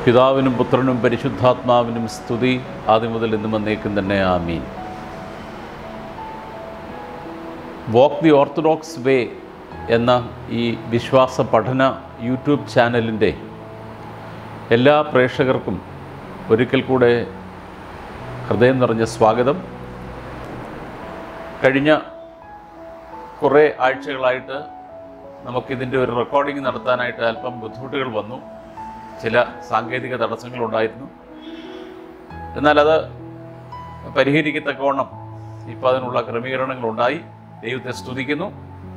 പിതാവിനും പുത്രനും പരിശുദ്ധാത്മാവിനും സ്തുതി ആദ്യം മുതൽ ഇന്നും വന്നേക്കും തന്നെ ആമീൻ വോക്ക് ദി ഓർത്തഡോക്സ് വേ എന്ന ഈ വിശ്വാസ പഠന യൂട്യൂബ് ചാനലിൻ്റെ എല്ലാ പ്രേക്ഷകർക്കും ഒരിക്കൽ കൂടെ ഹൃദയം നിറഞ്ഞ സ്വാഗതം കഴിഞ്ഞ കുറേ ആഴ്ചകളായിട്ട് നമുക്കിതിൻ്റെ ഒരു റെക്കോർഡിംഗ് നടത്താനായിട്ട് അല്പം ബുദ്ധിമുട്ടുകൾ വന്നു ചില സാങ്കേതിക തടസ്സങ്ങളുണ്ടായിരുന്നു എന്നാൽ അത് പരിഹരിക്കത്തക്കവണ്ണം ഇപ്പോൾ അതിനുള്ള ക്രമീകരണങ്ങളുണ്ടായി ദൈവത്തെ സ്തുതിക്കുന്നു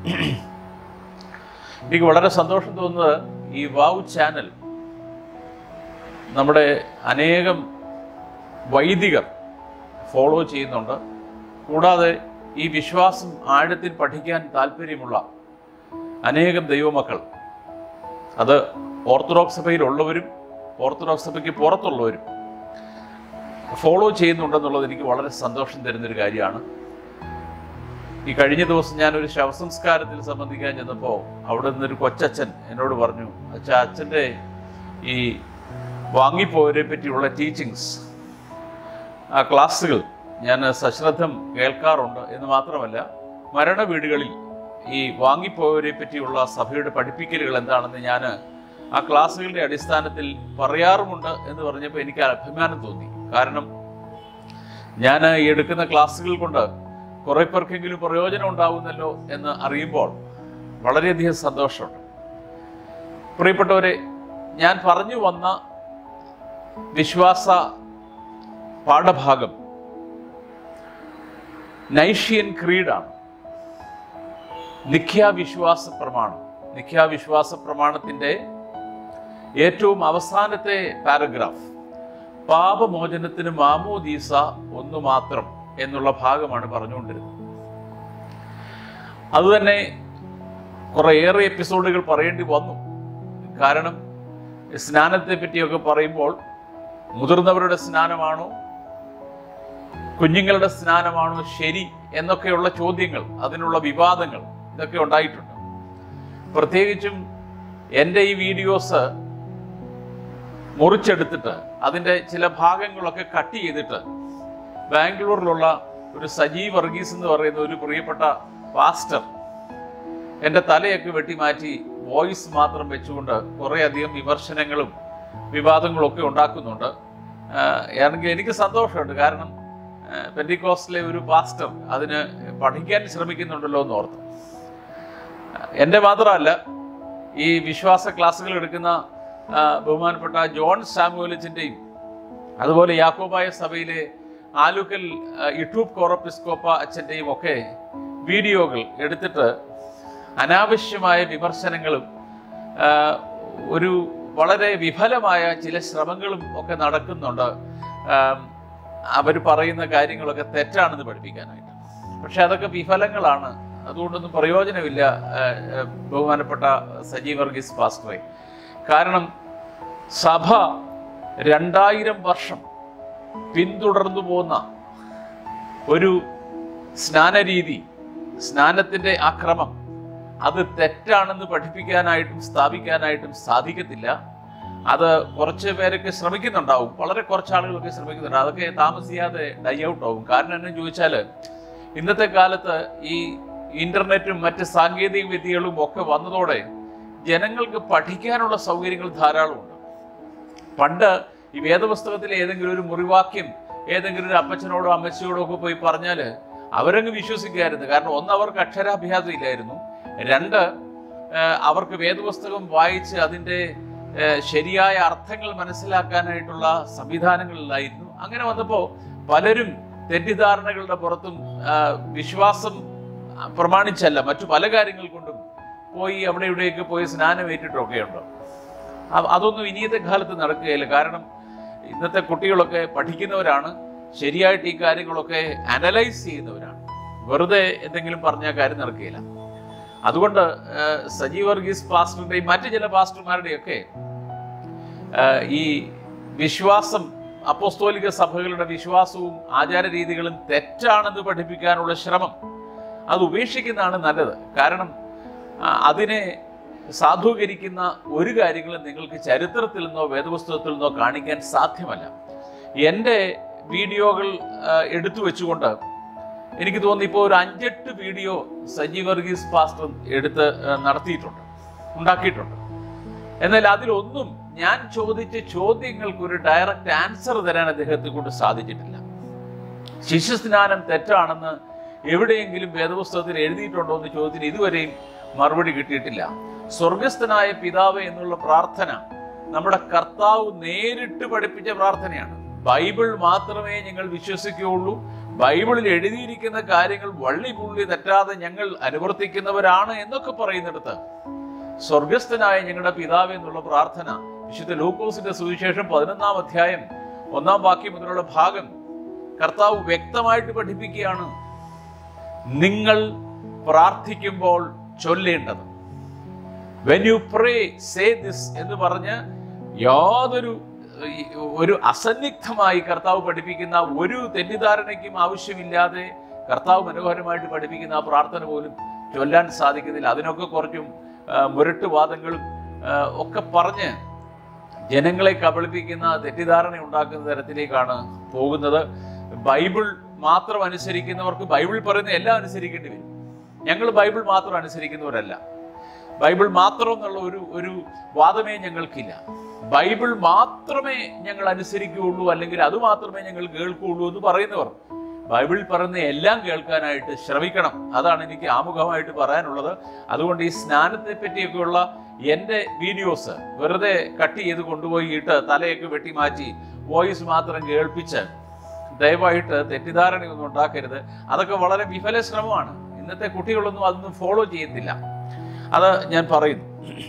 എനിക്ക് വളരെ സന്തോഷം തോന്നുന്നത് ഈ വാവ് ചാനൽ നമ്മുടെ അനേകം വൈദികർ ഫോളോ ചെയ്യുന്നുണ്ട് കൂടാതെ ഈ വിശ്വാസം ആഴത്തിൽ പഠിക്കാൻ താല്പര്യമുള്ള അനേകം ദൈവമക്കൾ അത് ഓർത്തഡോക്സ് സഭയിലുള്ളവരും ഓർത്തഡോക്സ് സഭയ്ക്ക് പുറത്തുള്ളവരും ഫോളോ ചെയ്യുന്നുണ്ടെന്നുള്ളത് എനിക്ക് വളരെ സന്തോഷം തരുന്നൊരു കാര്യമാണ് ഈ കഴിഞ്ഞ ദിവസം ഞാനൊരു ശവസംസ്കാരത്തിൽ സംബന്ധിക്കാൻ ചെന്നപ്പോൾ അവിടെ നിന്നൊരു കൊച്ചച്ഛൻ എന്നോട് പറഞ്ഞു അച്ഛാ അച്ഛൻ്റെ ഈ വാങ്ങിപ്പോയവരെ പറ്റിയുള്ള ടീച്ചിങ്സ് ആ ക്ലാസ്സുകൾ ഞാൻ സശ്രദ്ധം കേൾക്കാറുണ്ട് എന്ന് മാത്രമല്ല മരണ വീടുകളിൽ ഈ വാങ്ങിപ്പോയവരെ പറ്റിയുള്ള സഭയുടെ പഠിപ്പിക്കലുകൾ എന്താണെന്ന് ഞാൻ ആ ക്ലാസ്സുകളുടെ അടിസ്ഥാനത്തിൽ പറയാറുമുണ്ട് എന്ന് പറഞ്ഞപ്പോൾ എനിക്ക് അഭിമാനം തോന്നി കാരണം ഞാൻ ഈ എടുക്കുന്ന ക്ലാസ്സുകൾ കൊണ്ട് കുറെ പേർക്കെങ്കിലും പ്രയോജനം ഉണ്ടാവുന്നല്ലോ എന്ന് അറിയുമ്പോൾ വളരെയധികം സന്തോഷമുണ്ട് പ്രിയപ്പെട്ടവരെ ഞാൻ പറഞ്ഞു വന്ന വിശ്വാസ പാഠഭാഗം നൈഷ്യൻ ക്രീഡാണ് നിഖ്യാവിശ്വാസ പ്രമാണം നിഖ്യാവിശ്വാസ പ്രമാണത്തിൻ്റെ ഏറ്റവും അവസാനത്തെ പാരഗ്രാഫ് പാപമോചനത്തിന് മാമോദീസ ഒന്നു മാത്രം എന്നുള്ള ഭാഗമാണ് പറഞ്ഞുകൊണ്ടിരുന്നത് അതുതന്നെ കുറേയേറെ എപ്പിസോഡുകൾ പറയേണ്ടി വന്നു കാരണം സ്നാനത്തെ പറ്റിയൊക്കെ പറയുമ്പോൾ മുതിർന്നവരുടെ സ്നാനമാണോ കുഞ്ഞുങ്ങളുടെ സ്നാനമാണോ ശരി എന്നൊക്കെയുള്ള ചോദ്യങ്ങൾ അതിനുള്ള വിവാദങ്ങൾ ഇതൊക്കെ ഉണ്ടായിട്ടുണ്ട് പ്രത്യേകിച്ചും എൻ്റെ ഈ വീഡിയോസ് മുറിച്ചെടുത്തിട്ട് അതിൻ്റെ ചില ഭാഗങ്ങളൊക്കെ കട്ട് ചെയ്തിട്ട് ബാംഗ്ലൂരിലുള്ള ഒരു സജീവ് വർഗീസ് എന്ന് പറയുന്ന ഒരു പ്രിയപ്പെട്ട പാസ്റ്റർ എൻ്റെ തലയൊക്കെ വെട്ടിമാറ്റി വോയിസ് മാത്രം വെച്ചുകൊണ്ട് കുറേയധികം വിമർശനങ്ങളും വിവാദങ്ങളും ഒക്കെ ഉണ്ടാക്കുന്നുണ്ട് ആണെങ്കിൽ എനിക്ക് സന്തോഷമുണ്ട് കാരണം പെൻഡിക്കോസ്റ്റിലെ ഒരു പാസ്റ്റർ അതിന് പഠിക്കാൻ ശ്രമിക്കുന്നുണ്ടല്ലോ എന്ന് ഓർത്തു എൻ്റെ മാത്രമല്ല ഈ വിശ്വാസ ക്ലാസ്സുകൾ എടുക്കുന്ന ആ, ബഹുമാനപ്പെട്ട ജോൺ സാമുവലിച്ചിൻ്റെയും അതുപോലെ യാക്കോബായ സഭയിലെ ആലുക്കൽ ആ, ഇട്ടൂബ് കോറപ്പിസ്കോപ്പ അച്ഛൻ്റെയും ഒക്കെ വീഡിയോകൾ എടുത്തിട്ട് അനാവശ്യമായ വിമർശനങ്ങളും ആ, ഒരു വളരെ വിഫലമായ ചില ശ്രമങ്ങളും ഒക്കെ നടക്കുന്നുണ്ട് അവർ പറയുന്ന കാര്യങ്ങളൊക്കെ തെറ്റാണെന്ന് പഠിപ്പിക്കാനായിട്ട് പക്ഷെ അതൊക്കെ വിഫലങ്ങളാണ് അതുകൊണ്ടൊന്നും പ്രയോജനമില്ല ആ, ആ, ബഹുമാനപ്പെട്ട സജീവ് വർഗീസ് പാസ്റ്ററെ കാരണം സഭ രണ്ടായിരം വർഷം പിന്തുടർന്നു പോന്ന ഒരു സ്നാനരീതി സ്നാനത്തിൻ്റെ ആ ക്രമം അത് തെറ്റാണെന്ന് പഠിപ്പിക്കാനായിട്ടും സ്ഥാപിക്കാനായിട്ടും സാധിക്കത്തില്ല അത് കുറച്ച് പേരൊക്കെ ശ്രമിക്കുന്നുണ്ടാവും വളരെ കുറച്ച് ആളുകളൊക്കെ ശ്രമിക്കുന്നുണ്ട് അതൊക്കെ താമസിയാതെ ഡൈ ഔട്ട് ആവും കാരണം എന്നു ചോദിച്ചാൽ ഇന്നത്തെ കാലത്ത് ഈ ഇന്റർനെറ്റും മറ്റ് സാങ്കേതിക വിദ്യകളും ഒക്കെ വന്നതോടെ ജനങ്ങൾക്ക് പഠിക്കാനുള്ള സൗകര്യങ്ങൾ ധാരാളമുണ്ട് പണ്ട് ഈ വേദപുസ്തകത്തിലെ ഏതെങ്കിലും ഒരു മുറിവാക്യം ഏതെങ്കിലും ഒരു അപ്പച്ചനോടോ അമ്മച്ചിയോടോ ഒക്കെ പോയി പറഞ്ഞാൽ അവരങ്ങ് വിശ്വസിക്കുമായിരുന്നു കാരണം ഒന്ന് അവർക്ക് അക്ഷരാഭ്യാസം ഇല്ലായിരുന്നു രണ്ട് ആ, അവർക്ക് വേദപുസ്തകം വായിച്ച് അതിൻ്റെ ആ, ശരിയായ അർത്ഥങ്ങൾ മനസ്സിലാക്കാനായിട്ടുള്ള സംവിധാനങ്ങളിലായിരുന്നു അങ്ങനെ വന്നപ്പോൾ പലരും തെറ്റിദ്ധാരണകളുടെ പുറത്തും ആ, വിശ്വാസം പ്രമാണിച്ചല്ല മറ്റു പല കാര്യങ്ങൾ കൊണ്ടും പോയി അവിടെ ഇവിടെയൊക്കെ പോയി സ്നാനം ഏറ്റിട്ടൊക്കെ ഉണ്ട് അ- അതൊന്നും ഇനിയത്തെ കാലത്ത് നടക്കുകയില്ല കാരണം ഇന്നത്തെ കുട്ടികളൊക്കെ പഠിക്കുന്നവരാണ് ശരിയായിട്ട് ഈ കാര്യങ്ങളൊക്കെ അനലൈസ് ചെയ്യുന്നവരാണ് വെറുതെ എന്തെങ്കിലും പറഞ്ഞാൽ കാര്യം നടക്കുകയില്ല അതുകൊണ്ട് ആ, സജീവ് വർഗീസ് പാസ്റ്ററുടെയും മറ്റു ചില പാസ്റ്റർമാരുടെയൊക്കെ ആ, ഈ വിശ്വാസം അപ്പോസ്തോലിക സഭകളുടെ വിശ്വാസവും ആചാര രീതികളും തെറ്റാണെന്ന് പഠിപ്പിക്കാനുള്ള ശ്രമം അത് ഉപേക്ഷിക്കുന്നതാണ് നല്ലത് കാരണം ആ, അതിനെ സാധൂകരിക്കുന്ന ഒരു കാര്യങ്ങളും നിങ്ങൾക്ക് ചരിത്രത്തിൽ നിന്നോ വേദപുസ്തകത്തിൽ നിന്നോ കാണിക്കാൻ സാധ്യമല്ല എൻ്റെ വീഡിയോകൾ ആ, എടുത്തു വെച്ചുകൊണ്ട് എനിക്ക് തോന്നുന്നു ഇപ്പോൾ ഒരു അഞ്ചെട്ട് വീഡിയോ സജീവ് വർഗീസ് പാസ്റ്റർ എടുത്ത് ആ, നടത്തിയിട്ടുണ്ട് ഉണ്ടാക്കിയിട്ടുണ്ട് എന്നാൽ അതിലൊന്നും ഞാൻ ചോദിച്ച ചോദ്യങ്ങൾക്ക് ഒരു ഡയറക്റ്റ് ആൻസർ തരാൻ അദ്ദേഹത്തെ കൊണ്ട് സാധിച്ചിട്ടില്ല ശിശുസ്നാനം തെറ്റാണെന്ന് എവിടെയെങ്കിലും വേദപുസ്തകത്തിൽ എഴുതിയിട്ടുണ്ടോ എന്ന് ചോദ്യത്തിന് ഇതുവരെയും മറുപടി കിട്ടിയിട്ടില്ല സ്വർഗസ്ഥനായ പിതാവ് എന്നുള്ള പ്രാർത്ഥന നമ്മുടെ കർത്താവ് നേരിട്ട് പഠിപ്പിച്ച പ്രാർത്ഥനയാണ് ബൈബിൾ മാത്രമേ ഞങ്ങൾ വിശ്വസിക്കുകയുള്ളൂ ബൈബിളിൽ എഴുതിയിരിക്കുന്ന കാര്യങ്ങൾ വള്ളി പുള്ളി തെറ്റാതെ ഞങ്ങൾ അനുവർത്തിക്കുന്നവരാണ് എന്നൊക്കെ പറയുന്നിടത്ത് സ്വർഗസ്ഥനായ ഞങ്ങളുടെ പിതാവ് എന്നുള്ള പ്രാർത്ഥന വിശുദ്ധ ലൂക്കോസിന്റെ സുവിശേഷം പതിനൊന്നാം അധ്യായം ഒന്നാം വാക്യം മുതലുള്ള ഭാഗം കർത്താവ് വ്യക്തമായിട്ട് പഠിപ്പിക്കുകയാണ് നിങ്ങൾ പ്രാർത്ഥിക്കുമ്പോൾ ചൊല്ലേണ്ടത് when you pray say this എന്ന് പറഞ്ഞ് യാതൊരു ഈ, ഒരു അസന്നിഗ്ധമായി കർത്താവ് പഠിപ്പിക്കുന്ന ഒരു തെറ്റിദ്ധാരണയ്ക്കും ആവശ്യമില്ലാതെ കർത്താവ് മനോഹരമായിട്ട് പഠിപ്പിക്കുന്ന ആ പ്രാർത്ഥന പോലും ചൊല്ലാൻ സാധിക്കുന്നില്ല അതിനൊക്കെ കുറച്ചും ആ, മുരട്ടുവാദങ്ങളും ആ, ഒക്കെ പറഞ്ഞ് ജനങ്ങളെ കബളിപ്പിക്കുന്ന തെറ്റിദ്ധാരണ ഉണ്ടാക്കുന്ന തരത്തിലേക്കാണ് പോകുന്നത് ബൈബിൾ മാത്രം അനുസരിക്കുന്നവർക്ക് ബൈബിൾ പറയുന്ന എല്ലാം അനുസരിക്കേണ്ടി വരും ഞങ്ങൾ ബൈബിൾ മാത്രം അനുസരിക്കുന്നവരല്ല ബൈബിൾ മാത്രം എന്നുള്ള ഒരു ഒരു വാദമേ ഞങ്ങൾക്കില്ല ബൈബിൾ മാത്രമേ ഞങ്ങൾ അനുസരിക്കുകയുള്ളൂ അല്ലെങ്കിൽ അത് മാത്രമേ ഞങ്ങൾ കേൾക്കുകയുള്ളൂ എന്ന് പറയുന്നവർ ബൈബിളിൽ പറയുന്ന എല്ലാം കേൾക്കാനായിട്ട് ശ്രമിക്കണം അതാണ് എനിക്ക് ആമുഖമായിട്ട് പറയാനുള്ളത് അതുകൊണ്ട് ഈ സ്നാനത്തെ പറ്റിയൊക്കെയുള്ള എൻ്റെ വീഡിയോസ് വെറുതെ കട്ട് ചെയ്ത് കൊണ്ടുപോയി ഇട്ട് തലയൊക്കെ വെട്ടി മാറ്റി വോയിസ് മാത്രം കേൾപ്പിച്ച് ദയവായിട്ട് തെറ്റിദ്ധാരണയൊന്നും ഉണ്ടാക്കരുത് അതൊക്കെ വളരെ വിഫല ശ്രമമാണ് ഇന്നത്തെ കുട്ടികളൊന്നും അതൊന്നും ഫോളോ ചെയ്യുന്നില്ല അത് ഞാൻ പറയുന്നു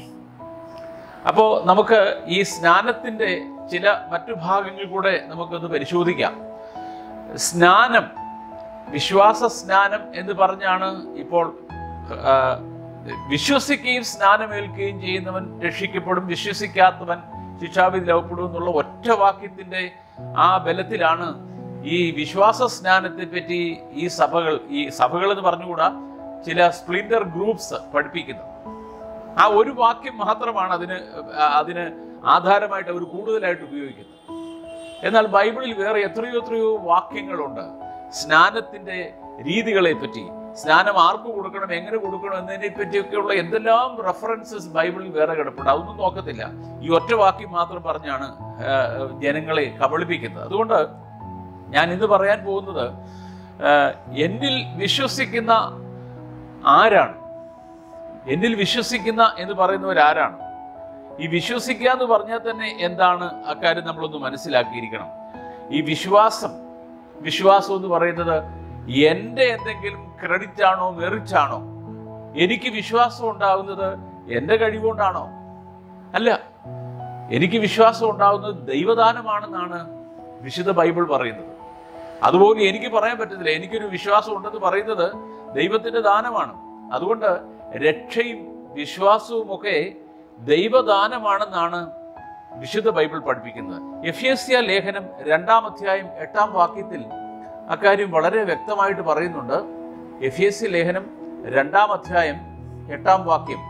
അപ്പോൾ നമുക്ക് ഈ സ്നാനത്തിൻ്റെ ചില മറ്റു ഭാഗങ്ങൾ കൂടെ നമുക്കൊന്ന് പരിശോധിക്കാം സ്നാനം വിശ്വാസ സ്നാനം എന്ന് പറഞ്ഞാണ് ഇപ്പോൾ ആ, വിശ്വസിക്കുകയും സ്നാനമേൽക്കുകയും ചെയ്യുന്നവൻ രക്ഷിക്കപ്പെടും വിശ്വസിക്കാത്തവൻ ശിക്ഷാവിധിയിലാവപ്പെടും എന്നുള്ള ഒറ്റ വാക്യത്തിന്റെ ആ ബലത്തിലാണ് ഈ വിശ്വാസ സ്നാനത്തെ പറ്റി ഈ സഭകൾ ഈ സഭകൾ എന്ന് പറഞ്ഞുകൂടാ ചില സ്പ്ലിൻഡർ ഗ്രൂപ്പ്സ് പഠിപ്പിക്കുന്നത് ആ ഒരു വാക്യം മാത്രമാണ് അതിന് ആ, അതിന് ആധാരമായിട്ട് അവർ കൂടുതലായിട്ട് ഉപയോഗിക്കുന്നത് എന്നാൽ ബൈബിളിൽ വേറെ എത്രയോ എത്രയോ വാക്യങ്ങളുണ്ട് സ്നാനത്തിന്റെ രീതികളെ പറ്റി സ്നാനം ആർക്ക് കൊടുക്കണം എങ്ങനെ കൊടുക്കണം എന്നതിനെ പറ്റിയൊക്കെയുള്ള എന്തെല്ലാം റെഫറൻസസ് ബൈബിളിൽ വേറെ കിടപ്പുണ്ട് അതൊന്നും നോക്കത്തില്ല ഈ ഒറ്റ വാക്യം മാത്രം പറഞ്ഞാണ് ആ, ജനങ്ങളെ കബളിപ്പിക്കുന്നത് അതുകൊണ്ട് ഞാൻ ഇന്ന് പറയാൻ പോകുന്നത് ആ, എന്നിൽ വിശ്വസിക്കുന്ന ആരാണ് എന്നിൽ വിശ്വസിക്കുന്ന എന്ന് പറയുന്നവർ ആരാണ് ഈ വിശ്വസിക്കുക എന്ന് പറഞ്ഞാൽ തന്നെ എന്താണ് അക്കാര്യം നമ്മളൊന്ന് മനസ്സിലാക്കിയിരിക്കണം ഈ വിശ്വാസം വിശ്വാസം എന്ന് പറയുന്നത് എൻ്റെ എന്തെങ്കിലും ക്രെഡിറ്റ് ആണോ മെറിറ്റ് ആണോ എനിക്ക് വിശ്വാസം ഉണ്ടാകുന്നത് എൻ്റെ കഴിവുകൊണ്ടാണോ അല്ല എനിക്ക് വിശ്വാസം ഉണ്ടാകുന്നത് ദൈവദാനമാണെന്നാണ് വിശുദ്ധ ബൈബിൾ പറയുന്നത് അതുപോലെ എനിക്ക് പറയാൻ പറ്റത്തില്ല എനിക്കൊരു വിശ്വാസം ഉണ്ടെന്ന് പറയുന്നത് ദൈവത്തിന്റെ ദാനമാണ് അതുകൊണ്ട് രക്ഷയും വിശ്വാസവും ഒക്കെ ദൈവദാനമാണെന്നാണ് വിശുദ്ധ ബൈബിൾ പഠിപ്പിക്കുന്നത് എഫ്യസ്യ ലേഖനം രണ്ടാം അധ്യായം എട്ടാം വാക്യത്തിൽ അക്കാര്യം വളരെ വ്യക്തമായിട്ട് പറയുന്നുണ്ട് എഫ്യസ്യ ലേഖനം രണ്ടാം അധ്യായം എട്ടാം വാക്യം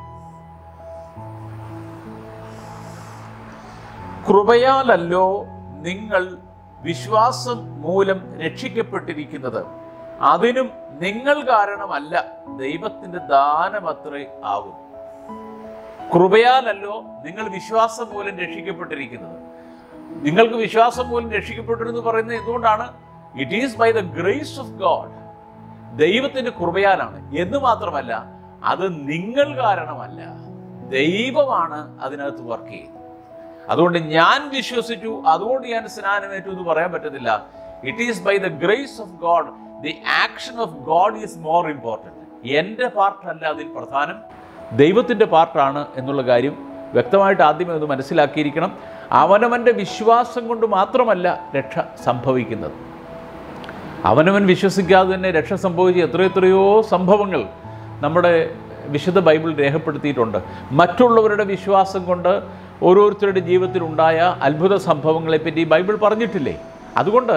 കൃപയാലല്ലോ നിങ്ങൾ വിശ്വാസം മൂലം രക്ഷിക്കപ്പെട്ടിരിക്കുന്നത് അതിനും നിങ്ങൾ കാരണമല്ല ദൈവത്തിന്റെ ദാനമത്രേ ആകും കൃപയാലല്ലോ നിങ്ങൾ വിശ്വാസം മൂലം രക്ഷിക്കപ്പെട്ടിരിക്കുന്നത് നിങ്ങൾക്ക് വിശ്വാസം മൂലം രക്ഷിക്കപ്പെട്ടിരുന്നു പറയുന്നത് എന്തുകൊണ്ടാണ് it is by the grace of God ദൈവത്തിന്റെ കൃപയാലാണ് എന്ന് മാത്രമല്ല അത് നിങ്ങൾ കാരണമല്ല ദൈവമാണ് അതിനകത്ത് വർക്ക് ചെയ്യുന്നത് അതുകൊണ്ട് ഞാൻ വിശ്വസിച്ചു അതുകൊണ്ട് ഞാൻ സ്നാനമേറ്റു എന്ന് പറയാൻ പറ്റത്തില്ല it is by the grace of God the action of God is more important എൻ്റെ പാർട്ടല്ല അതിൽ പ്രധാനം ദൈവത്തിൻ്റെ പാർട്ടാണ് എന്നുള്ള കാര്യം വ്യക്തമായിട്ട് ആദ്യമേ ഒന്ന് മനസ്സിലാക്കിയിരിക്കണം അവനവൻ്റെ വിശ്വാസം കൊണ്ട് മാത്രമല്ല രക്ഷ സംഭവിക്കുന്നത് അവനവൻ വിശ്വസിക്കാതെ തന്നെ രക്ഷ സംഭവിച്ച എത്രയെത്രയോ സംഭവങ്ങൾ നമ്മുടെ വിശുദ്ധ ബൈബിൾ രേഖപ്പെടുത്തിയിട്ടുണ്ട് മറ്റുള്ളവരുടെ വിശ്വാസം കൊണ്ട് ഓരോരുത്തരുടെ ജീവിതത്തിൽ ഉണ്ടായ അത്ഭുത സംഭവങ്ങളെപ്പറ്റി ബൈബിൾ പറഞ്ഞിട്ടില്ലേ അതുകൊണ്ട്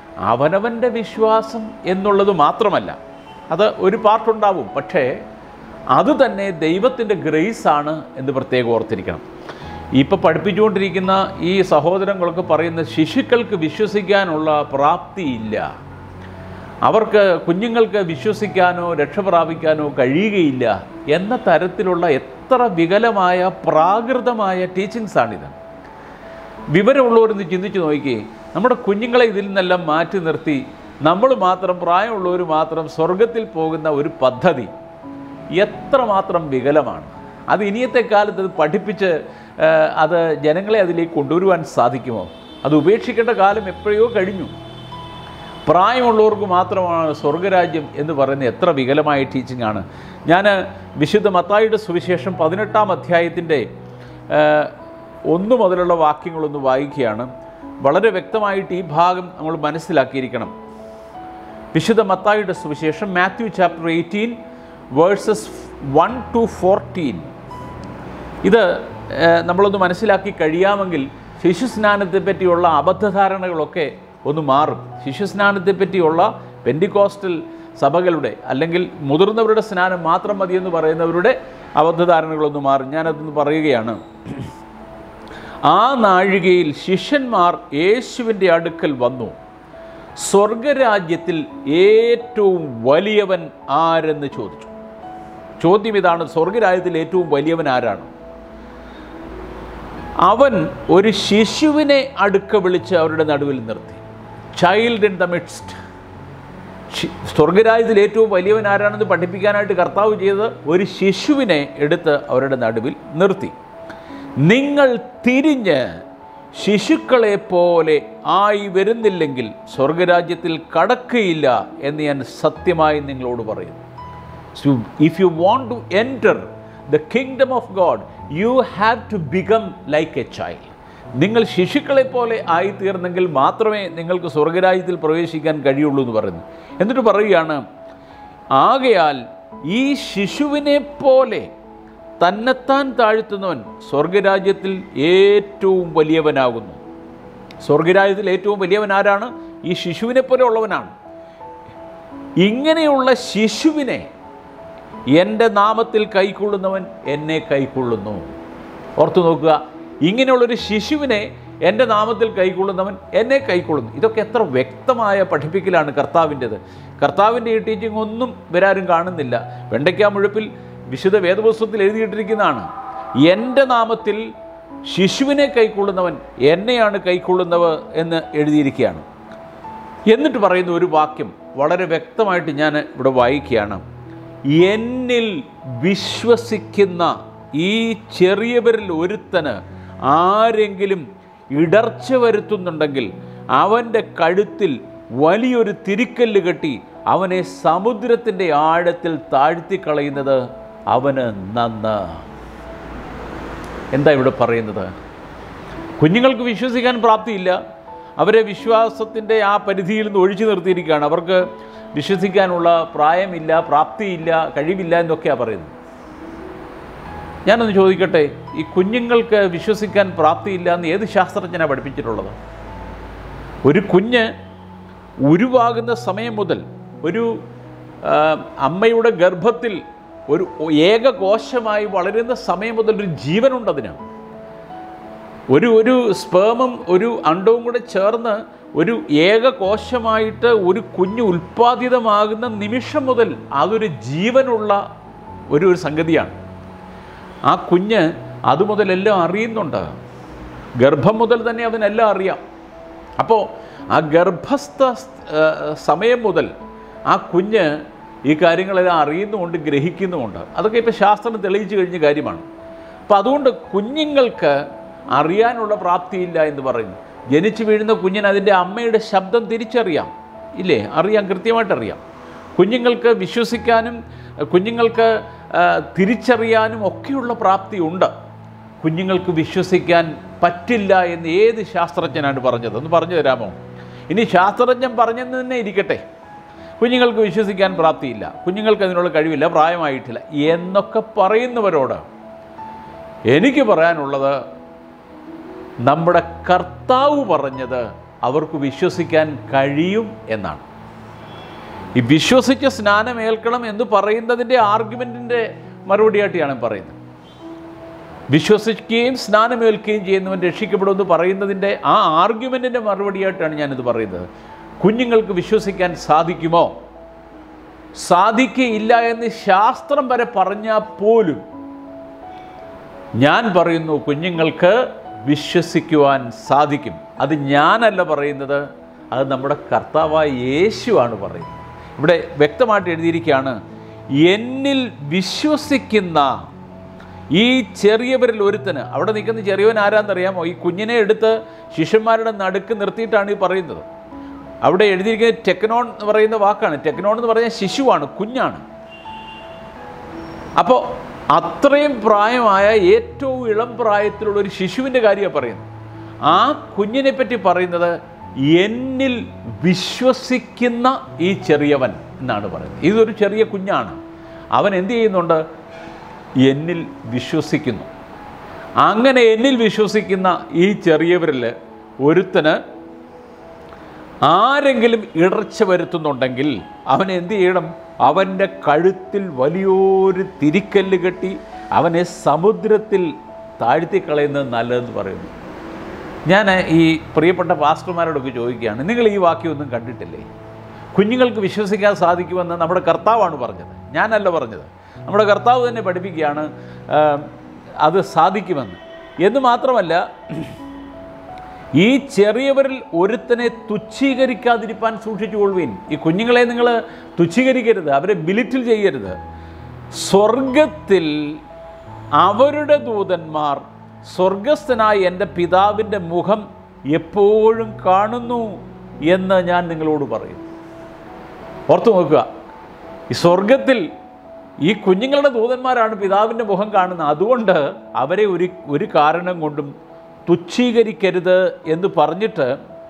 അവനവൻ്റെ വിശ്വാസം എന്നുള്ളത് മാത്രമല്ല അത് ഒരു പാർട്ടുണ്ടാവും പക്ഷേ അത് തന്നെ ദൈവത്തിൻ്റെ ഗ്രേസ് ആണ് എന്ന് പ്രത്യേകം ഓർത്തിരിക്കണം ഇപ്പോൾ പഠിപ്പിച്ചുകൊണ്ടിരിക്കുന്ന ഈ സഹോദരങ്ങളൊക്കെ പറയുന്ന ശിശുക്കൾക്ക് വിശ്വസിക്കാനുള്ള പ്രാപ്തിയില്ല അവർക്ക് കുഞ്ഞുങ്ങൾക്ക് വിശ്വസിക്കാനോ രക്ഷ പ്രാപിക്കാനോ കഴിയുകയില്ല എന്ന തരത്തിലുള്ള എത്ര വികലമായ പ്രാകൃതമായ ടീച്ചിങ്സാണിത് വിവരമുള്ളവരൊന്ന് ചിന്തിച്ച് നോക്കി നമ്മുടെ കുഞ്ഞുങ്ങളെ ഇതിൽ നിന്നെല്ലാം മാറ്റി നിർത്തി നമ്മൾ മാത്രം പ്രായമുള്ളവർ മാത്രം സ്വർഗത്തിൽ പോകുന്ന ഒരു പദ്ധതി എത്രമാത്രം വികലമാണ് അത് ഇനിയത്തെ കാലത്ത് അത് പഠിപ്പിച്ച് ആ, അത് ജനങ്ങളെ അതിലേക്ക് കൊണ്ടുവരുവാൻ സാധിക്കുമോ അത് ഉപേക്ഷിക്കേണ്ട കാലം എപ്പോഴയോ കഴിഞ്ഞു പ്രായമുള്ളവർക്ക് മാത്രമാണ് സ്വർഗരാജ്യം എന്ന് പറയുന്ന എത്ര വികലമായ ടീച്ചിങ് ആണ് ഞാൻ വിശുദ്ധ മത്തായിയുടെ സുവിശേഷം പതിനെട്ടാം അധ്യായത്തിൻ്റെ ഒന്ന് മുതലുള്ള വാക്യങ്ങളൊന്ന് വായിക്കുകയാണ് വളരെ വ്യക്തമായിട്ട് ഈ ഭാഗം നമ്മൾ മനസ്സിലാക്കിയിരിക്കണം വിശുദ്ധ മത്തായിയുടെ സുവിശേഷം Matthew chapter eighteen verses one to fourteen ഇത് ഏഹ്, നമ്മളൊന്ന് മനസ്സിലാക്കി കഴിയാമെങ്കിൽ ശിശുസ്നാനത്തെ പറ്റിയുള്ള അബദ്ധധാരണകളൊക്കെ ഒന്ന് മാറും ശിശുസ്നാനത്തെ പറ്റിയുള്ള പെൻഡിക്കോസ്റ്റൽ സഭകളുടെ അല്ലെങ്കിൽ മുതിർന്നവരുടെ സ്നാനം മാത്രം മതിയെന്ന് പറയുന്നവരുടെ അബദ്ധധാരണകളൊന്ന് മാറും ഞാനതൊന്ന് പറയുകയാണ് ആ നാഴികയിൽ ശിഷ്യന്മാർ യേശുവിൻ്റെ അടുക്കൽ വന്നു സ്വർഗരാജ്യത്തിൽ ഏറ്റവും വലിയവൻ ആരെന്ന് ചോദിച്ചു ചോദ്യം ഇതാണ് സ്വർഗരാജ്യത്തിൽ ഏറ്റവും വലിയവൻ ആരാണ് അവൻ ഒരു ശിശുവിനെ അടുക്ക വിളിച്ച് അവരുടെ നടുവിൽ നിർത്തി ചൈൽഡ് ഇൻ ദ മിഡ്സ്റ്റ് സ്വർഗരാജ്യത്തിൽ ഏറ്റവും വലിയവൻ ആരാണെന്ന് പഠിപ്പിക്കാനായിട്ട് കർത്താവ് ചെയ്തത് ഒരു ശിശുവിനെ എടുത്ത് അവരുടെ നടുവിൽ നിർത്തി നിങ്ങൾ തിരിഞ്ഞ് ശിശുക്കളെ പോലെ ആയി വരുന്നില്ലെങ്കിൽ സ്വർഗരാജ്യത്തിൽ കടക്കുകയില്ല എന്ന് ഞാൻ സത്യമായി നിങ്ങളോട് പറയുന്നു So, if you want to enter the kingdom of God, you have to become like a child. നിങ്ങൾ ശിശുക്കളെ പോലെ ആയിത്തീർന്നെങ്കിൽ മാത്രമേ നിങ്ങൾക്ക് സ്വർഗരാജ്യത്തിൽ പ്രവേശിക്കാൻ കഴിയുള്ളൂ എന്ന് പറയുന്നു എന്നിട്ട് പറയുകയാണ് ആകയാൽ ഈ ശിശുവിനെ പോലെ തന്നെത്താൻ താഴ്ത്തുന്നവൻ സ്വർഗരാജ്യത്തിൽ ഏറ്റവും വലിയവനാകുന്നു സ്വർഗരാജ്യത്തിൽ ഏറ്റവും വലിയവൻ ആരാണ് ഈ ശിശുവിനെ പോലെ ഉള്ളവനാണ് ഇങ്ങനെയുള്ള ശിശുവിനെ എൻ്റെ നാമത്തിൽ കൈക്കൊള്ളുന്നവൻ എന്നെ കൈക്കൊള്ളുന്നു ഓർത്തു നോക്കുക ഇങ്ങനെയുള്ളൊരു ശിശുവിനെ എൻ്റെ നാമത്തിൽ കൈക്കൊള്ളുന്നവൻ എന്നെ കൈക്കൊള്ളുന്നു ഇതൊക്കെ എത്ര വ്യക്തമായ പഠിപ്പിക്കലാണ് കർത്താവിൻ്റെത് കർത്താവിൻ്റെ ഈ ടീച്ചിങ് ഒന്നും വരാരും കാണുന്നില്ല വെണ്ടയ്ക്ക മുഴുപ്പിൽ വിശുദ്ധ വേദപുസ്തകത്തിൽ എഴുതിയിട്ടിരിക്കുന്നതാണ് എൻ്റെ നാമത്തിൽ ശിശുവിനെ കൈക്കൊള്ളുന്നവൻ എന്നെയാണ് കൈക്കൊള്ളുന്നവ എന്ന് എഴുതിയിരിക്കുകയാണ് എന്നിട്ട് പറയുന്ന ഒരു വാക്യം വളരെ വ്യക്തമായിട്ട് ഞാൻ ഇവിടെ വായിക്കുകയാണ് എന്നിൽ വിശ്വസിക്കുന്ന ഈ ചെറിയവരിൽ ഒരുത്തന് ആരെങ്കിലും ഇടർച്ച വരുത്തുന്നുണ്ടെങ്കിൽ അവൻ്റെ കഴുത്തിൽ വലിയൊരു തിരിക്കല്ല് കെട്ടി അവനെ സമുദ്രത്തിൻ്റെ ആഴത്തിൽ താഴ്ത്തിക്കളയുന്നത് അവന് നന്ന് എന്താ ഇവിടെ പറയുന്നത് കുഞ്ഞുങ്ങൾക്ക് വിശ്വസിക്കാൻ പ്രാപ്തിയില്ല അവരെ വിശ്വാസത്തിൻ്റെ ആ പരിധിയിൽ നിന്ന് ഒഴിച്ചു നിർത്തിയിരിക്കുകയാണ് അവർക്ക് വിശ്വസിക്കാനുള്ള പ്രായമില്ല പ്രാപ്തിയില്ല കഴിവില്ല എന്നൊക്കെയാണ് പറയുന്നത് ഞാനൊന്ന് ചോദിക്കട്ടെ ഈ കുഞ്ഞുങ്ങൾക്ക് വിശ്വസിക്കാൻ പ്രാപ്തിയില്ല എന്ന് ഏത് ശാസ്ത്രജ്ഞനാണ് പഠിപ്പിച്ചിട്ടുള്ളത് ഒരു കുഞ്ഞ് ഉരുവാകുന്ന സമയം മുതൽ ഒരു ആ, അമ്മയുടെ ഗർഭത്തിൽ ഒരു ഏകകോശമായി വളരുന്ന സമയം മുതൽ ഒരു ജീവനുണ്ട് അതിന് ഒരു ഒരു സ്പേമും ഒരു അണ്ടവും കൂടെ ചേർന്ന് ഒരു ഏകകോശമായിട്ട് ഒരു കുഞ്ഞ് ഉൽപ്പാദിതമാകുന്ന നിമിഷം മുതൽ അതൊരു ജീവനുള്ള ഒരു ഒരു സംഗതിയാണ് ആ കുഞ്ഞ് അതുമുതലെല്ലാം അറിയുന്നുണ്ട് ഗർഭം മുതൽ തന്നെ അവനെല്ലാം അറിയാം അപ്പോൾ ആ ഗർഭസ്ഥ ആ, സമയം മുതൽ ആ കുഞ്ഞ് ഈ കാര്യങ്ങളെല്ലാം അറിയുന്നുമുണ്ട് ഗ്രഹിക്കുന്നുമുണ്ട് അതൊക്കെ ഇപ്പോൾ ശാസ്ത്രം തെളിയിച്ചു കഴിഞ്ഞ കാര്യമാണ് അപ്പോൾ അതുകൊണ്ട് കുഞ്ഞുങ്ങൾക്ക് അറിയാനുള്ള പ്രാപ്തിയില്ല എന്ന് പറയുന്നു ജനിച്ചു വീഴുന്ന കുഞ്ഞിന് അതിൻ്റെ അമ്മയുടെ ശബ്ദം തിരിച്ചറിയാം ഇല്ലേ അറിയാം കൃത്യമായിട്ടറിയാം കുഞ്ഞുങ്ങൾക്ക് വിശ്വസിക്കാനും കുഞ്ഞുങ്ങൾക്ക് ആ, തിരിച്ചറിയാനും ഒക്കെയുള്ള പ്രാപ്തിയുണ്ട് കുഞ്ഞുങ്ങൾക്ക് വിശ്വസിക്കാൻ പറ്റില്ല എന്ന് ഏത് ശാസ്ത്രജ്ഞനാണ് പറഞ്ഞത് ഒന്ന് പറഞ്ഞു തരാമോ ഇനി ശാസ്ത്രജ്ഞൻ പറഞ്ഞെന്ന് തന്നെ ഇരിക്കട്ടെ കുഞ്ഞുങ്ങൾക്ക് വിശ്വസിക്കാൻ പ്രാപ്തിയില്ല കുഞ്ഞുങ്ങൾക്ക് അതിനുള്ള കഴിവില്ല പ്രായമായിട്ടില്ല എന്നൊക്കെ പറയുന്നവരോട് എനിക്ക് പറയാനുള്ളത് നമ്മുടെ കർത്താവ് പറഞ്ഞത് അവർക്ക് വിശ്വസിക്കാൻ കഴിയും എന്നാണ് ഈ വിശ്വസിച്ച് സ്നാനം ഏൽക്കണം എന്ന് പറയുന്നതിൻ്റെ ആർഗ്യുമെൻറ്റിൻ്റെ മറുപടിയായിട്ട് ഞാൻ പറയുന്നത് വിശ്വസിക്കുകയും സ്നാനമേൽക്കുകയും ചെയ്യുന്നവൻ രക്ഷിക്കപ്പെടുമെന്ന് പറയുന്നതിൻ്റെ ആ ആർഗ്യുമെൻറ്റിൻ്റെ മറുപടിയായിട്ടാണ് ഞാനിത് പറയുന്നത് കുഞ്ഞുങ്ങൾക്ക് വിശ്വസിക്കാൻ സാധിക്കുമോ സാധിക്കയില്ല എന്ന് ശാസ്ത്രം വരെ പറഞ്ഞാൽ പോലും ഞാൻ പറയുന്നു കുഞ്ഞുങ്ങൾക്ക് വിശ്വസിക്കുവാൻ സാധിക്കും അത് ഞാനല്ല പറയുന്നത് അത് നമ്മുടെ കർത്താവായ യേശുവാണ് പറയുന്നത് ഇവിടെ വ്യക്തമായിട്ട് എഴുതിയിരിക്കുകയാണ് എന്നിൽ വിശ്വസിക്കുന്ന ഈ ചെറിയവരിൽ ഒരുത്തന് അവിടെ നിൽക്കുന്ന ചെറിയവൻ ആരാന്നറിയാമോ ഈ കുഞ്ഞിനെ എടുത്ത് ശിഷ്യന്മാരുടെ നടുക്ക് നിർത്തിയിട്ടാണ് ഈ പറയുന്നത് അവിടെ എഴുതിയിരിക്കുന്നത് ടെക്നോൺ എന്ന് പറയുന്ന വാക്കാണ് ടെക്നോൺ എന്ന് പറഞ്ഞാൽ ശിശുവാണ് കുഞ്ഞാണ് അപ്പോൾ അത്രയും പ്രായമായ ഏറ്റവും ഇളം പ്രായത്തിലുള്ള ഒരു ശിശുവിൻ്റെ കാര്യമാണ് പറയുന്നത് ആ കുഞ്ഞിനെ പറ്റി പറയുന്നത് എന്നിൽ വിശ്വസിക്കുന്ന ഈ ചെറിയവൻ എന്നാണ് പറയുന്നത് ഇതൊരു ചെറിയ കുഞ്ഞാണ് അവൻ എന്ത് ചെയ്യുന്നുണ്ട് എന്നിൽ വിശ്വസിക്കുന്നു അങ്ങനെ എന്നിൽ വിശ്വസിക്കുന്ന ഈ ചെറിയവരിൽ ഒരുത്തന് ആരെങ്കിലും ഇടർച്ച വരുത്തുന്നുണ്ടെങ്കിൽ അവൻ എന്ത് ചെയ്യണം അവൻ്റെ കഴുത്തിൽ വലിയൊരു തിരിക്കല്ല് കെട്ടി അവനെ സമുദ്രത്തിൽ താഴ്ത്തിക്കളയുന്നത് നല്ലതെന്ന് പറയുന്നു ഞാൻ ഈ പ്രിയപ്പെട്ട പാസ്റ്റർമാരോടൊക്കെ ചോദിക്കുകയാണ് നിങ്ങൾ ഈ വാക്യമൊന്നും കണ്ടിട്ടില്ലേ കുഞ്ഞുങ്ങൾക്ക് വിശ്വസിക്കാൻ സാധിക്കുമെന്ന് നമ്മുടെ കർത്താവാണ് പറഞ്ഞത് ഞാനല്ല പറഞ്ഞത് നമ്മുടെ കർത്താവ് തന്നെ പഠിപ്പിക്കുകയാണ് ആ, അത് സാധിക്കുമെന്ന് എന്ന് മാത്രമല്ല ഈ ചെറിയവരിൽ ഒരുത്തനെ തുച്ഛീകരിക്കാതിരിപ്പാൻ സൂക്ഷിച്ചുകൊള്ളുവീൻ ഈ കുഞ്ഞുങ്ങളെ നിങ്ങൾ തുച്ഛീകരിക്കരുത് അവരെ ബിലിറ്റിൽ ചെയ്യരുത് സ്വർഗത്തിൽ അവരുടെ ദൂതന്മാർ സ്വർഗസ്ഥനായ എൻ്റെ പിതാവിൻ്റെ മുഖം എപ്പോഴും കാണുന്നു എന്ന് ഞാൻ നിങ്ങളോട് പറയും ഓർത്തു നോക്കുക ഈ സ്വർഗത്തിൽ ഈ കുഞ്ഞുങ്ങളുടെ ദൂതന്മാരാണ് പിതാവിൻ്റെ മുഖം കാണുന്നത് അതുകൊണ്ട് അവരെ ഒരു ഒരു കാരണം കൊണ്ടും തുച്ഛീകരിക്കരുത് എന്ന് പറഞ്ഞിട്ട്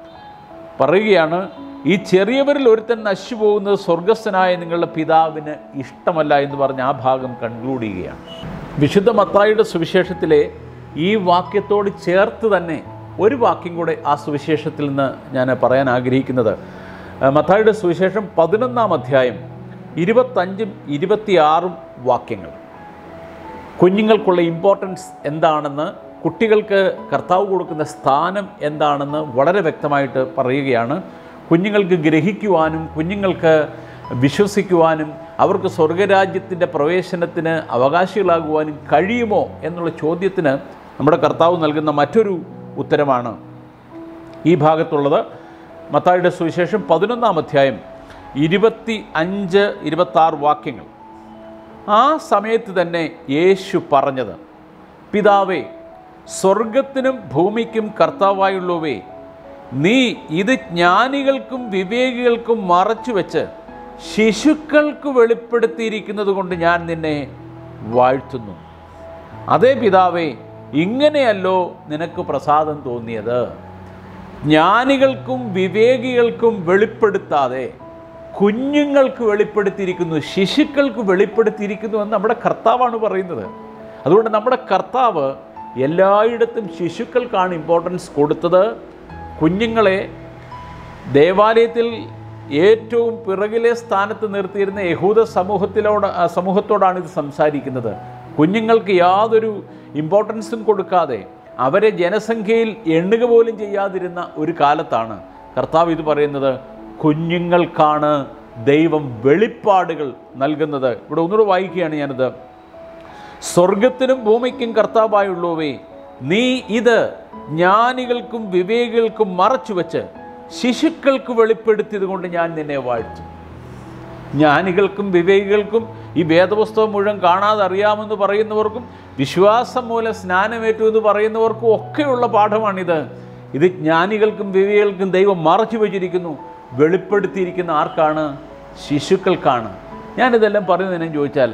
പറയുകയാണ് ഈ ചെറിയവരിൽ ഒരുത്തൻ നശിച്ചു പോകുന്നത് സ്വർഗസ്ഥനായ നിങ്ങളുടെ പിതാവിന് ഇഷ്ടമല്ല എന്ന് പറഞ്ഞ് ആ ഭാഗം കൺക്ലൂഡ് ചെയ്യുകയാണ് വിശുദ്ധ മത്തായിയുടെ സുവിശേഷത്തിലെ ഈ വാക്യത്തോട് ചേർത്ത് തന്നെ ഒരു വാക്യം കൂടെ ആ സുവിശേഷത്തിൽ നിന്ന് ഞാൻ പറയാൻ ആഗ്രഹിക്കുന്നത് ആ, മത്തായിയുടെ സുവിശേഷം പതിനൊന്നാം അധ്യായം ഇരുപത്തഞ്ചും ഇരുപത്തിയാറും വാക്യങ്ങൾ കുഞ്ഞുങ്ങൾക്കുള്ള ഇമ്പോർട്ടൻസ് എന്താണെന്ന് കുട്ടികൾക്ക് കർത്താവ് കൊടുക്കുന്ന സ്ഥാനം എന്താണെന്ന് വളരെ വ്യക്തമായിട്ട് പറയുകയാണ് കുഞ്ഞുങ്ങൾക്ക് ഗ്രഹിക്കുവാനും കുഞ്ഞുങ്ങൾക്ക് വിശ്വസിക്കുവാനും അവർക്ക് സ്വർഗരാജ്യത്തിൻ്റെ പ്രവേശനത്തിന് അവകാശികളാകുവാനും കഴിയുമോ എന്നുള്ള ചോദ്യത്തിന് നമ്മുടെ കർത്താവ് നൽകുന്ന മറ്റൊരു ഉത്തരമാണ് ഈ ഭാഗത്തുള്ളത് മത്തായിയുടെ സുവിശേഷം പതിനൊന്നാം അധ്യായം ഇരുപത്തി അഞ്ച് ഇരുപത്താറ് വാക്യങ്ങൾ ആ സമയത്ത് തന്നെ യേശു പറഞ്ഞത് പിതാവേ സ്വർഗത്തിനും ഭൂമിക്കും കർത്താവായുള്ളവേ നീ ഇത് ജ്ഞാനികൾക്കും വിവേകികൾക്കും മറച്ചു വെച്ച് ശിശുക്കൾക്ക് വെളിപ്പെടുത്തിയിരിക്കുന്നത് കൊണ്ട് ഞാൻ നിന്നെ വാഴ്ത്തുന്നു അതേ പിതാവേ ഇങ്ങനെയല്ലോ നിനക്ക് പ്രസാദം തോന്നിയത് ജ്ഞാനികൾക്കും വിവേകികൾക്കും വെളിപ്പെടുത്താതെ കുഞ്ഞുങ്ങൾക്ക് വെളിപ്പെടുത്തിയിരിക്കുന്നു ശിശുക്കൾക്ക് വെളിപ്പെടുത്തിയിരിക്കുന്നു എന്ന് നമ്മുടെ കർത്താവാണ് പറയുന്നത് അതുകൊണ്ട് നമ്മുടെ കർത്താവ് എല്ലായിടത്തും ശിശുക്കൾക്കാണ് ഇമ്പോർട്ടൻസ് കൊടുത്തത് കുഞ്ഞുങ്ങളെ ദേവാലയത്തിൽ ഏറ്റവും പിറകിലെ സ്ഥാനത്ത് നിർത്തിയിരുന്ന യഹൂദ സമൂഹത്തിലോട് ആ, സമൂഹത്തോടാണ് ഇത് സംസാരിക്കുന്നത് കുഞ്ഞുങ്ങൾക്ക് യാതൊരു ഇമ്പോർട്ടൻസും കൊടുക്കാതെ അവരെ ജനസംഖ്യയിൽ എണ്ണുക പോലും ചെയ്യാതിരുന്ന ഒരു കാലത്താണ് കർത്താവ് ഇത് പറയുന്നത് കുഞ്ഞുങ്ങൾക്കാണ് ദൈവം വെളിപ്പാടുകൾ നൽകുന്നത് ഇവിടെ ഒന്നുകൂടെ വായിക്കുകയാണ് ഞാനിത് സ്വർഗത്തിനും ഭൂമിക്കും കർത്താവായുള്ളവേ നീ ഇത് ജ്ഞാനികൾക്കും വിവേകികൾക്കും മറച്ചു വെച്ച് ശിശുക്കൾക്ക് വെളിപ്പെടുത്തിയത് കൊണ്ട് ഞാൻ നിന്നെ വാഴ്ത്തും ജ്ഞാനികൾക്കും വിവേകികൾക്കും ഈ വേദപുസ്തകം മുഴുവൻ കാണാതെ അറിയാമെന്ന് പറയുന്നവർക്കും വിശ്വാസം മൂലം സ്നാനമേറ്റു എന്ന് പറയുന്നവർക്കും ഒക്കെയുള്ള പാഠമാണിത് ഇത് ജ്ഞാനികൾക്കും വിവേകികൾക്കും ദൈവം മറച്ചു വെച്ചിരിക്കുന്നു വെളിപ്പെടുത്തിയിരിക്കുന്ന ആർക്കാണ് ശിശുക്കൾക്കാണ് ഞാനിതെല്ലാം പറയുന്നതിനെ ചോദിച്ചാൽ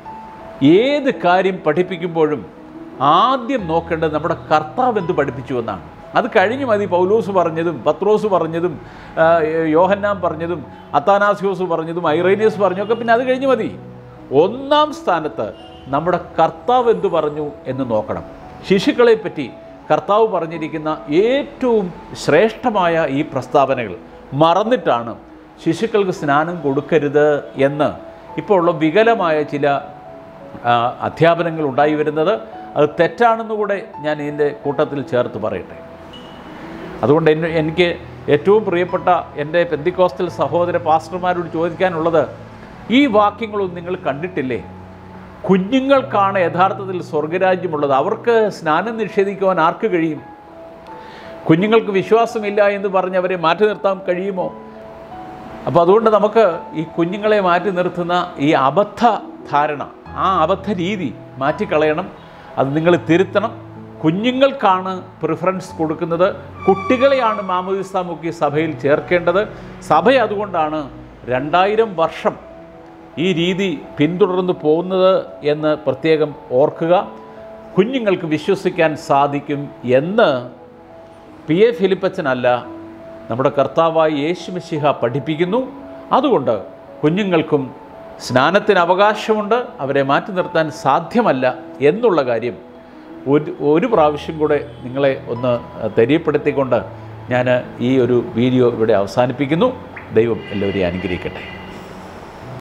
ഏത് കാര്യം പഠിപ്പിക്കുമ്പോഴും ആദ്യം നോക്കേണ്ടത് നമ്മുടെ കർത്താവ് എന്ത് പഠിപ്പിച്ചു എന്നാണ് അത് കഴിഞ്ഞ് മതി പൗലോസ് പറഞ്ഞതും പത്രോസ് പറഞ്ഞതും ആ, യോഹന്നാൻ പറഞ്ഞതും അത്താനാസ്യോസ് പറഞ്ഞതും ഐറേനിയസ് പറഞ്ഞൊക്കെ പിന്നെ അത് കഴിഞ്ഞ് മതി ഒന്നാം സ്ഥാനത്ത് നമ്മുടെ കർത്താവ് എന്ത് പറഞ്ഞു എന്ന് നോക്കണം ശിശുക്കളെ പറ്റി കർത്താവ് പറഞ്ഞിരിക്കുന്ന ഏറ്റവും ശ്രേഷ്ഠമായ ഈ പ്രസ്താവനകൾ മറന്നിട്ടാണ് ശിശുക്കൾക്ക് സ്നാനം കൊടുക്കരുത് എന്ന് ഇപ്പോൾ ഉള്ള വികലമായ ചില ആ, അധ്യാപനങ്ങൾ ഉണ്ടായി വരുന്നത് അത് തെറ്റാണെന്ന് കൂടെ ഞാൻ ഇതിൻ്റെ കൂട്ടത്തിൽ ചേർത്ത് പറയട്ടെ അതുകൊണ്ട് എന്നെ എനിക്ക് ഏറ്റവും പ്രിയപ്പെട്ട എൻ്റെ പെന്തിക്കോസ്റ്റൽ സഹോദര പാസ്റ്റർമാരോട് ചോദിക്കാനുള്ളത് ഈ വാക്യങ്ങളൊന്നും നിങ്ങൾ കണ്ടിട്ടില്ലേ കുഞ്ഞുങ്ങൾക്കാണ് യഥാർത്ഥത്തിൽ സ്വർഗരാജ്യമുള്ളത് അവർക്ക് സ്നാനം നിഷേധിക്കുവാൻ ആർക്ക് കഴിയും കുഞ്ഞുങ്ങൾക്ക് വിശ്വാസമില്ല എന്ന് പറഞ്ഞ് അവരെ മാറ്റി നിർത്താൻ കഴിയുമോ അപ്പോൾ അതുകൊണ്ട് നമുക്ക് ഈ കുഞ്ഞുങ്ങളെ മാറ്റി നിർത്തുന്ന ഈ അബദ്ധ ധാരണ ആ അബദ്ധ രീതി മാറ്റിക്കളയണം അത് നിങ്ങൾ തിരുത്തണം കുഞ്ഞുങ്ങൾക്കാണ് പ്രിഫറൻസ് കൊടുക്കുന്നത് കുട്ടികളെയാണ് മാമോദിസ മുക്കി സഭയിൽ ചേർക്കേണ്ടത് സഭ അതുകൊണ്ടാണ് രണ്ടായിരം വർഷം ഈ രീതി പിന്തുടർന്നു പോകുന്നത് എന്ന് പ്രത്യേകം ഓർക്കുക കുഞ്ഞുങ്ങൾക്ക് വിശ്വസിക്കാൻ സാധിക്കും എന്ന് പി എ ഫിലിപ്പച്ചനല്ല നമ്മുടെ കർത്താവായ യേശു മിശിഹ പഠിപ്പിക്കുന്നു അതുകൊണ്ട് കുഞ്ഞുങ്ങൾക്കും സ്നാനത്തിന് അവകാശമുണ്ട് അവരെ മാറ്റി നിർത്താൻ സാധ്യമല്ല എന്നുള്ള കാര്യം ഒരു ഒരു പ്രാവശ്യം കൂടെ നിങ്ങളെ ഒന്ന് തെര്യപ്പെടുത്തിക്കൊണ്ട് ഞാൻ ഈ ഒരു വീഡിയോ ഇവിടെ അവസാനിപ്പിക്കുന്നു ദൈവം എല്ലാവരെയും അനുഗ്രഹിക്കട്ടെ